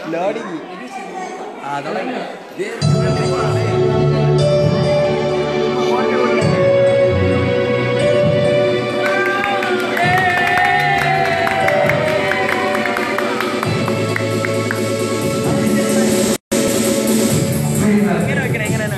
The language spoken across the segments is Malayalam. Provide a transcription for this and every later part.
ലോഡിങ് ആ തുടങ്ങി എങ്ങനെ വെക്കണേ എങ്ങനെയാണ്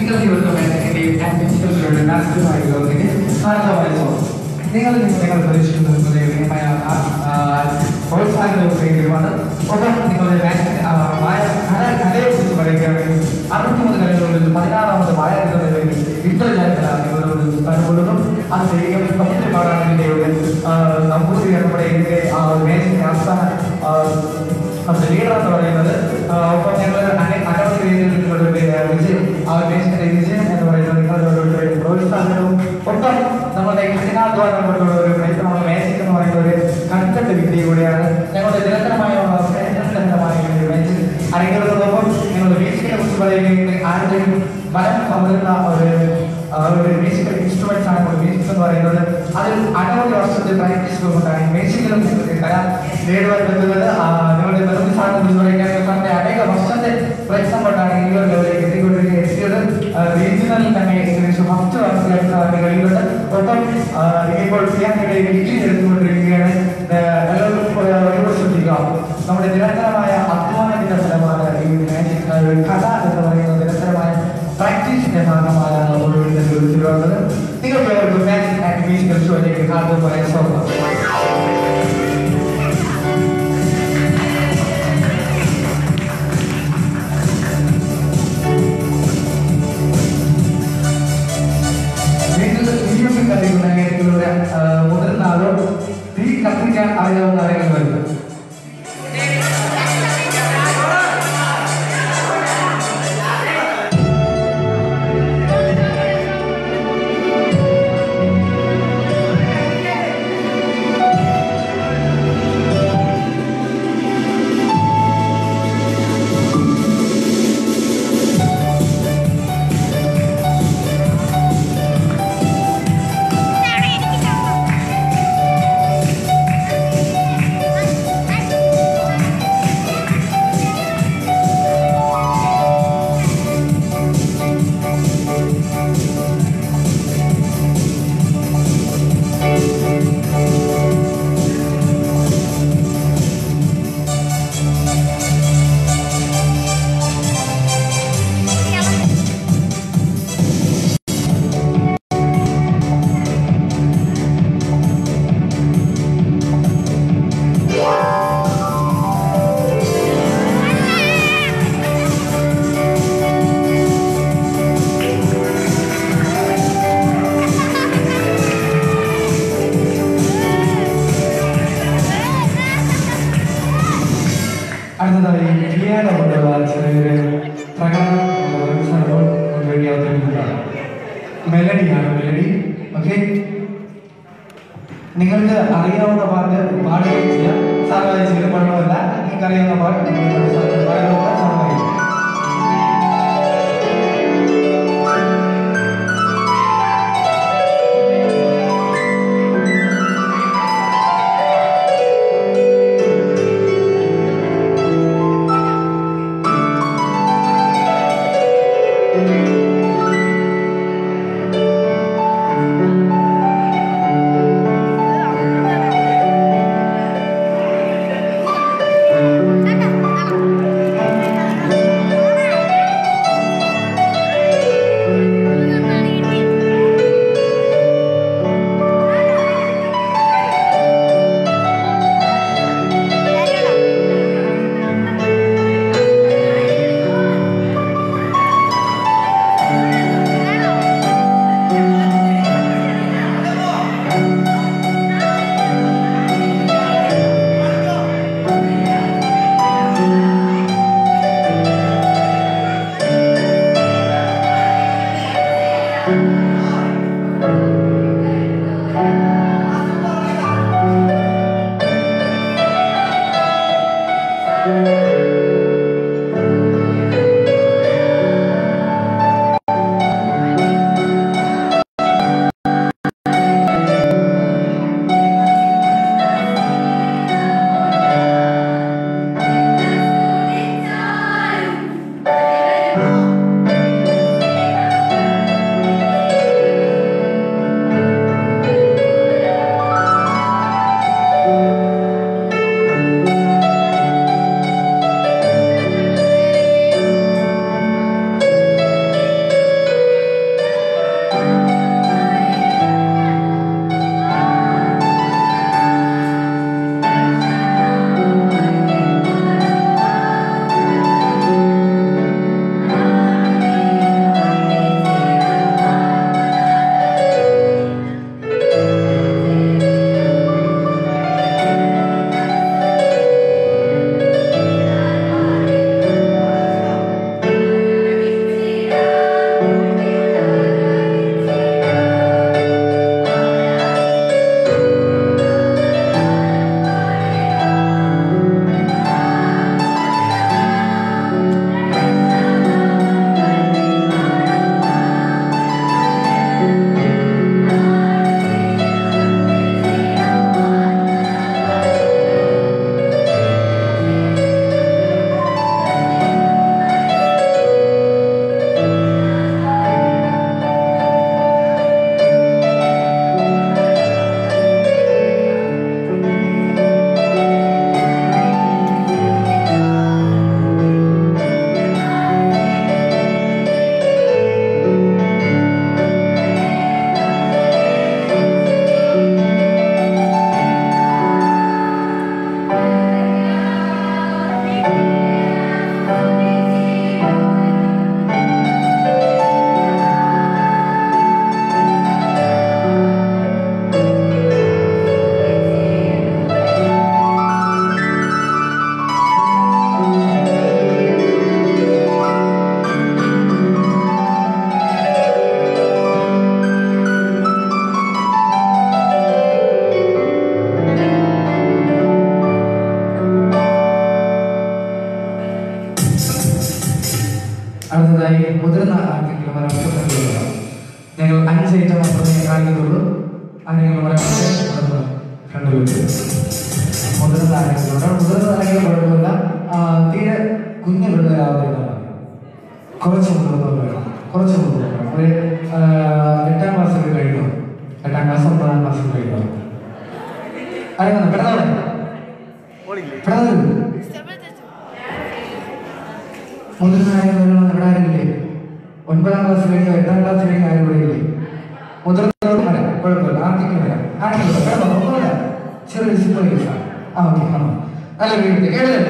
നിങ്ങൾ നിങ്ങൾ പ്രതീക്ഷിക്കുന്നത് ദൈവമായ പ്രോത്സാഹനവും വേണ്ടിയുമാണ് ഒപ്പം നിങ്ങളുടെ വായ കല കലയെക്കുറിച്ച് പറയുകയാണെങ്കിൽ അറുപത്തൊമ്പത് കലകളിൽ പതിനാറാമത് വായ എന്നതിന് വേണ്ടി ഇന്ദ്രജാലത്തിലാണ് നിങ്ങളോട് അനുകൂലവും അത് ദൈവം കമ്പ്യൂട്ടർ പാടാനിടയുടെ നമ്പൂതിരി നമ്മുടെ ഇതിന്റെ ആ മേഖലയുടെ ആസ്ഥാന ആ, നമ്മുടെ ലീഡർ എന്ന് പറയുന്നത് ആ, ഒപ്പം ഞങ്ങൾ അനെ- അനവധി വേദികളിൽ നിങ്ങളുടെ വി- വിജയം ആ മേശയുടെ വിജയം എന്ന് പറയുന്നത് നിങ്ങളുടെ ഒരു പ്രോത്സാഹനവും ഒപ്പം നമ്മുടെ കഠിനാധ്വാനം കൊണ്ടുള്ള ഒരു പ്രയത്നമാണ് മേജിക് എന്ന് പറയുന്ന ഒരു കൺസെപ്റ്റ് വിദ്യ കൂടിയാണ് ഞങ്ങളുടെ നിരന്തരമായ പ്രയത്നനിരന്തരമായ ഒരു മേജിക് അരങ്ങേറുന്നതോടൊപ്പം ഞങ്ങളുടെ മ്യൂസിക്കിനെ കുറിച്ച് പറയുകയാണെങ്കിൽ ആരുടെയും ബലം പകരുന്ന ഒരു ആ, ഒരു മ്യൂസിക്കൽ ഇൻസ്ട്രുമെന്റ്സ് ആണ് നമ്മുടെ മ്യൂസിക് എന്ന് പറയുന്നത് അതിൽ അനവധി വർഷത്തെ പ്രാക്ടീസ് കൊണ്ടാണ് മ്യൂസിക്കിലും നിങ്ങൾക്ക് കല നേടുവാൻ പറ്റുന്നത് ആ, നിങ്ങളുടെ മെലഡി സാറിനെ കുറിച്ച് പറയുകയാണെങ്കിൽ സാറിന്റെ അനേക വർഷത്തെ പ്രയത്നം കൊണ്ടാണ് ഈ ഒരു ലെവലിലേക്ക് എത്തിക്കൊണ്ടിരിക്കുക എത്തിയത് റീജിയണലിൽ തന്നെ ഏകദേശം പത്ത് വർഷമായിട്ട് സാറിന് കഴിയുന്നുണ്ട് ഒപ്പം ആ, ഇപ്പോൾ പിയാനയുടെ ഡിഗ്രി എടുത്തുകൊണ്ടിരിക്കുകയാണ് ആ, എല്ലാവർക്കും ഒരു ഒരുപാട് ശ്രദ്ധിക്കുക നമ്മുടെ നിരന്തരമായ അധ്വാനത്തിന്റെ ഫലമാണ് ഈ മാജിക് ആ, ഒരു കഥ എന്ന് പറയുന്നത് നിരന്തരമായ പ്രാക്ടീസിന്റെ ഭാഗമായാണ് ഒരു തിരുവനന്തപുരത്ത് നിങ്ങൾക്ക് ഏവർക്കും മാജിക് ആൻഡ് മ്യൂസിക്കൽ ഷോയിലേക്ക് ഹാർദവും പറയാൻ സ്വാഗതം വീട്ടിൽ തീയൊക്കെ കത്തിക്കുന്ന മുതിർന്ന ആളോ തീ കത്തിക്കാൻ അറിയാവുന്ന ആരെങ്കിലും വരുന്നത് അടുത്തതായി പിയാനോ കൊണ്ടുള്ള ചെറിയൊരു പ്രകടനം ഒരു സംഭവം വേണ്ടി അവതരിപ്പിക്കുന്നതാണ് മെലഡിയാണ് മെലഡി ഓക്കെ നിങ്ങൾക്ക് അറിയാവുന്ന പാട്ട് പാടുകയും ചെയ്യാം സാധാരണ ചെയ്ത് കുഴപ്പമില്ല നിങ്ങൾക്ക് അറിയാവുന്ന പാട്ട് നിങ്ങൾക്ക് പാടി നോക്കാൻ സമ്മതിക്കും Thank you. അടുത്തതായി മുതിർന്ന ആർക്കെങ്കിലും വരാൻ പറ്റുന്നുണ്ടോ ഞങ്ങൾ അഞ്ച് ഐറ്റം മാത്രമേ കാണിക്കുന്നുള്ളൂ ആരെങ്കിലും വരാൻ പറ്റുന്നുണ്ടോ കണ്ടുപിടിച്ചു മുതിർന്ന ആരെങ്കിലും മുതിർന്ന ആരെങ്കിലും കുഴപ്പമില്ല ആ, തീരെ കുഞ്ഞു പിള്ളേരാവുന്നതാണ് കുറച്ച് മുതിർന്നവർ വേണം കുറച്ച് മുതിർന്നവർ വേണം ഒരു ആ, എട്ടാം ക്ലാസ്സിൽ കഴിയുമോ എട്ടാം ക്ലാസ് ഒമ്പതാം ക്ലാസ്സിൽ കഴിയുമോ അറിയാം പെട്ടെന്ന് ഓളില്ലേ പെട്ടെന്ന് മുതിർന്നതായ ഇവിടെ ആരുമില്ലേ ഒൻപതാം ക്ലാസ് കഴിഞ്ഞോ എട്ടാം ക്ലാസ് കഴിഞ്ഞോ ആരും ഇവിടെ ഇല്ലേ മുതിർന്നവർക്ക് വരാം കുഴപ്പമില്ല ആർക്കെങ്കിലും വരാം ആർക്കെങ്കിലും വരാം കിടന്നോ ഒന്നുമില്ല ചെറിയ സിമ്പിൾ കേസാണ് ആ ഓക്കെ ആണോ നല്ല വീട്ടിൽ കേട്ടില്ലേ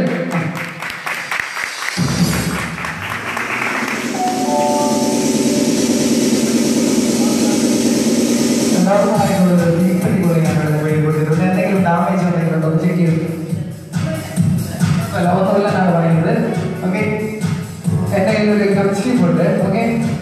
രണ്ടാമതായിട്ടുള്ളത് തീപ്പറ്റി പോലെ ഞങ്ങളുടെ വഴികൊണ്ടിരുന്നത് എന്തെങ്കിലും ഡാമേജ് ഉണ്ടെങ്കിൽ ഉണ്ടോ ചെക്ക് ചെയ്തു അല്ല ഒന്നുമില്ല എന്നാണ് പറയുന്നത് ഓക്കെ എൻ്റെ കയ്യിൽ ഒരു കർച്ചീഫ് ഉണ്ട് ഓക്കെ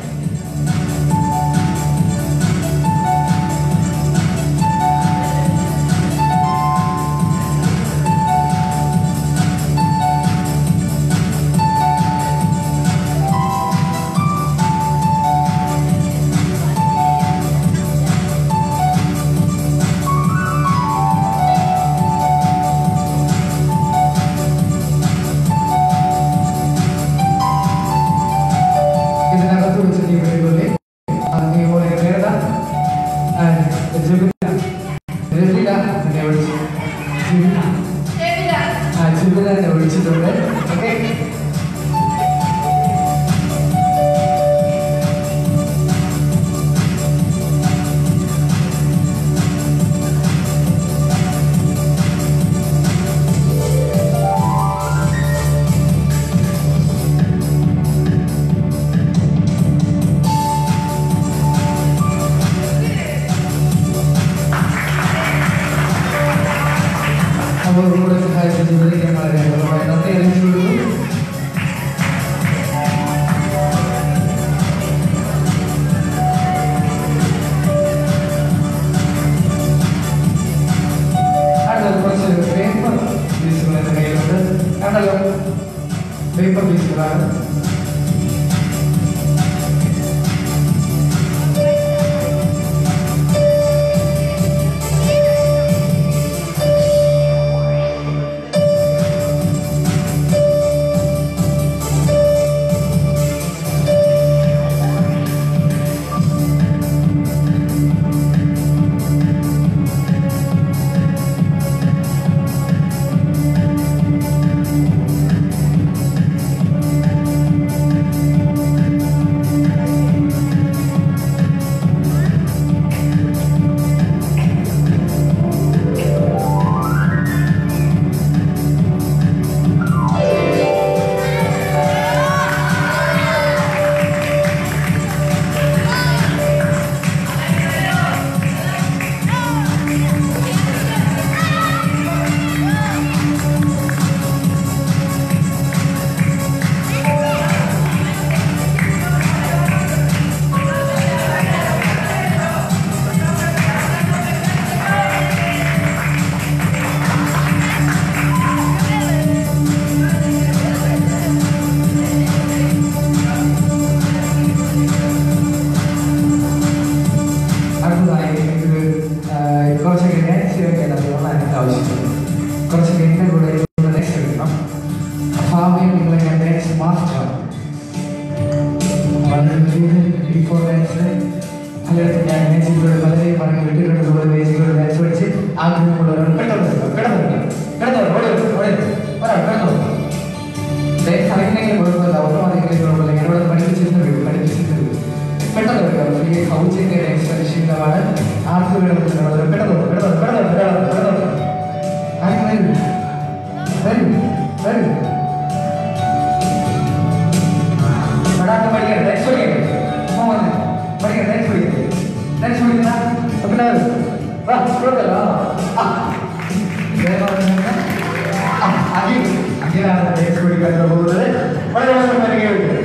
ഇതിനകത്ത് വെച്ച് നീ വെളികൊള്ളി നീ പോലെ വേദ ജബില ജബില എന്നെ വിളിച്ചു ജബില ആ ജബില എന്നെ വിളിച്ചിട്ടുണ്ട് ഓക്കെ അപ്പോൾ കൂടെ സഹായിച്ച ജബിലയ്ക്ക് വളരെ വളരെ നന്ദി അറിയിച്ചുകൊള്ളുന്നു അടുത്തത് കുറച്ച് പേപ്പർ പീസുകൾ എൻ്റെ കയ്യിലുണ്ട് കണ്ടല്ലോ പേപ്പർ പീസുകളാണ് അടുത്തതായി എനിക്ക് കുറച്ചൊക്കെ ഡാൻസ് ചെയ്യാൻ അറിയാവുന്ന എനിക്ക് ആവശ്യമുണ്ട് കുറച്ചൊക്കെ എൻ്റെ കൂടെ ഡാൻസ് കളിക്കണം അപ്പോൾ ആദ്യം നിങ്ങളെ ഞാൻ ഡാൻസ് മാസ്റ്റർ വളരെ ബിഫോർ ഡാൻസ് പലയിടത്തും ഞാൻ ഡാൻസിലൂടെ പലരെയും പറഞ്ഞ് വിട്ടിട്ടുള്ളതുപോലെ വേദികളുടെ ഡാൻസ് പഠിച്ച് ആഗ്രഹമുള്ളവർ പെട്ടെന്ന് കിടന്നു കിടന്നു ഓടി ഓടി ഒരാൾ കിടന്നു ഡാൻസ് അറിയില്ലെങ്കിൽ കുഴപ്പമില്ല ഓട്ടോമാറ്റിക്കലി കുഴപ്പമില്ല ഞാനിവിടെ പഠിപ്പിച്ചിരുന്നത് പഠിപ്പിച്ചിരുന്നത് പെട്ടെന്ന് എടുക്കാം ഈ സൗജന്യ ഡാൻസ് പരിശീലനമാണ് ആർക്ക് വേണമെന്ന് വളരെ പെട്ടെന്ന് പെട്ടെന്ന് പെട്ടെന്ന് പെട്ടെന്ന് പെട്ടെന്ന് ആർക്ക് വരും വരും വരും ഒരാൾക്ക് പഠിക്കണം ഡാൻസ് പഠിക്കണം അമ്മ വന്ന് പഠിക്കണം ഡാൻസ് പഠിക്കണം ഡാൻസ് പഠിക്കുന്ന പിന്നെ വാ കുഴപ്പമില്ല ആ വേറെ ഒന്നുമില്ല. ആ അഖിൽ അഖിലാണ് ഡാൻസ് പഠിക്കാൻ പോകുന്നത് വളരെ വളരെ പരിഗണിക്കുന്നത്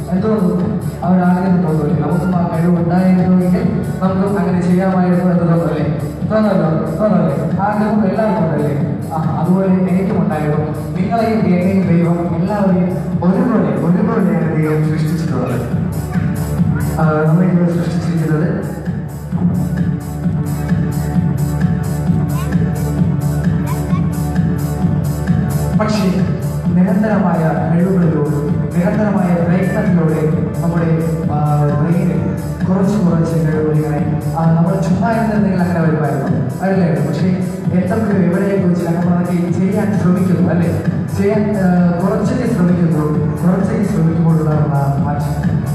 എന്തോ അവർ ആഗ്രഹം തോന്നുമല്ലേ നമുക്കും ആ കഴിവ് ഉണ്ടായിരുന്നുവെങ്കിൽ നമുക്കും അങ്ങനെ ചെയ്യാമായിരുന്നു എന്ന് തോന്നുമല്ലേ തോന്നല്ലോ തോന്നല്ലേ ആഗ്രഹം എല്ലാവർക്കും ഉണ്ടല്ലേ ആ അതുപോലെ എനിക്കും ഉണ്ടായിരുന്നു നിങ്ങളെയും എന്നെയും ദൈവം എല്ലാവരെയും ഒരുപോലെ ഒരുപോലെയാണ് ദൈവം സൃഷ്ടിച്ചിട്ടുള്ളത് ആ, നമ്മെ ദൈവം സൃഷ്ടിച്ചിരിക്കുന്നത് പക്ഷേ നിരന്തരമായ കഴിവുകളിലൂടെ നിരന്തരമായ പ്രയത്നത്തിലൂടെ നമ്മുടെ ബ്രെയിന് കുറച്ച് കുറച്ച് കഴിവുകൾ ഇങ്ങനെ ആ, നമ്മൾ ചുമ്മാ ഇരുന്നിരുന്നെങ്കിൽ അങ്ങനെ വരുമായിരുന്നു അല്ലേ പക്ഷേ എന്തൊക്കെ എവിടെയൊക്കെ വെച്ച് നമ്മളൊക്കെ ചെയ്യാൻ ശ്രമിക്കുന്നു അല്ലേ ചെയ്യാൻ ആ, കുറച്ചൊക്കെ ശ്രമിക്കുന്നു കുറച്ചൊക്കെ ശ്രമിക്കുമ്പോഴുള്ള മാറ്റം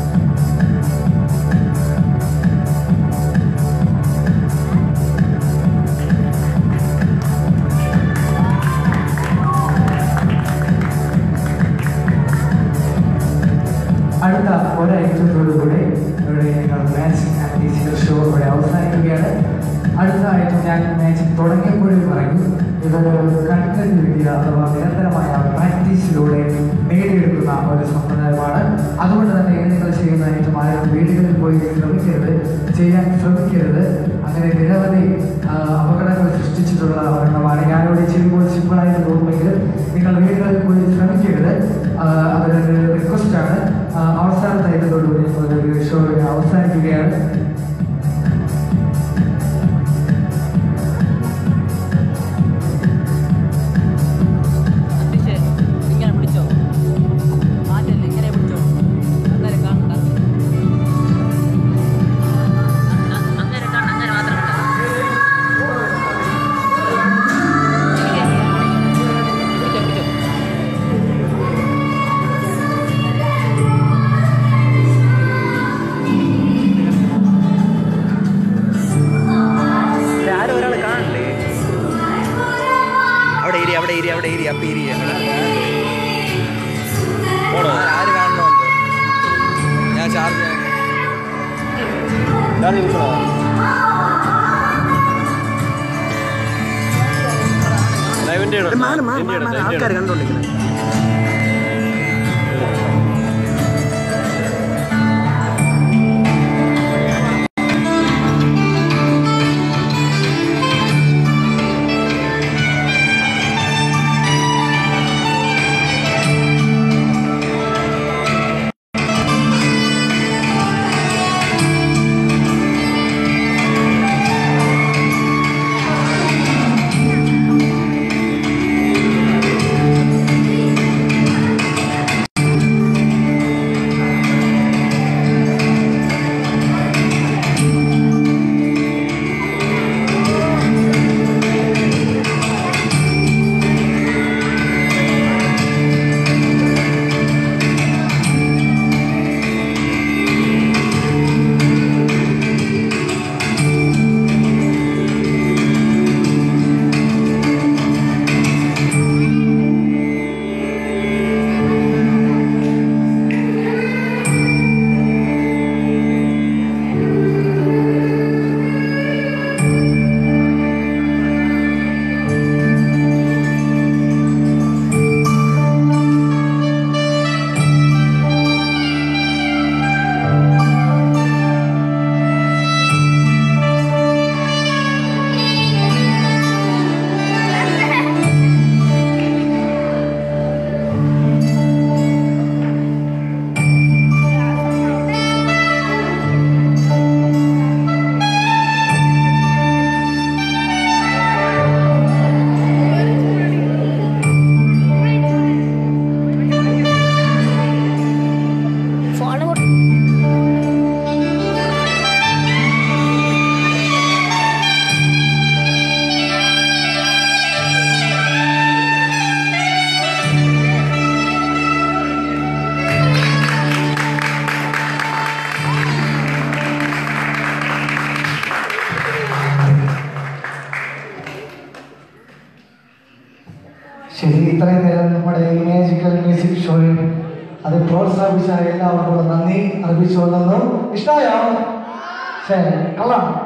അടുത്ത ഒരാഴ്ചത്തോടുകൂടി ഇവിടെ ഞങ്ങൾ മാജിക് ആൻഡ് ഡിജിറ്റൽ ഷോ ഇവിടെ അവസാനിക്കുകയാണ് അടുത്ത ആഴ്ച ഞാൻ മാജിക് തുടങ്ങിയപ്പോഴും പറഞ്ഞു ഇതൊരു കണ്ടന്റ് വിദ്യ അഥവാ നിരന്തരമായ പ്രാക്ടീസിലൂടെ നേടിയെടുക്കുന്ന ഒരു സമ്പ്രദായമാണ് അതുകൊണ്ട് തന്നെ ഇത് നിങ്ങൾ ചെയ്യുന്ന ഏറ്റവും ആരും വീടുകളിൽ പോയി ശ്രമിക്കരുത് ചെയ്യാൻ ശ്രമിക്കരുത് അങ്ങനെ നിരവധി ആ, അപകടങ്ങൾ സൃഷ്ടിച്ചിട്ടുള്ള ഒരെണ്ണമാണ് ഞാനിവിടെ ചെയ്യുമ്പോൾ സിമ്പിളായിട്ട് തോന്നുമെങ്കിലും നിങ്ങൾ വീടുകളിൽ പോയി ശ്രമിക്കരുത് ആ, അതൊരു റിക്വസ്റ്റാണ് അവസാനത്തായിട്ടതോടുകൂടി ഒരു ഷോ അവസാനിക്കുകയാണ് അത്തിശേ ഇങ്ങനെ പിടിച്ചോ മാറ്റല്ലേ ഇങ്ങനെ പിടിച്ചോ അന്നേരം കാണണ്ട അ- അങ്ങനെ കാണ അങ്ങനെ മാത്രം കണ്ടാ. പിടിച്ചോ പിടിച്ചോ ആരും ഒരാൾ കാണണ്ടേ അവിടെ ഏരിയ അവിടെ ഏരിയ അവിടെ ഏരിയ അപ്പൊ ഏരിയ ആര് കാണണമെന്ന് ഞാൻ ചാർജ് ആൾക്കാർ കണ്ടോണ്ടിരിക്കുന്നത് ഫോണ് കൊടു ശരി ഇത്രയും നേരം നമ്മുടെ ഈ മാജിക്കൽ മ്യൂസിക് ഷോയിൽ അത് പ്രോത്സാഹിപ്പിച്ച എല്ലാവർക്കും നന്ദി അർപ്പിച്ചുകൊള്ളുന്നു ഇഷ്ടമായോ ശരി കൊള്ളാം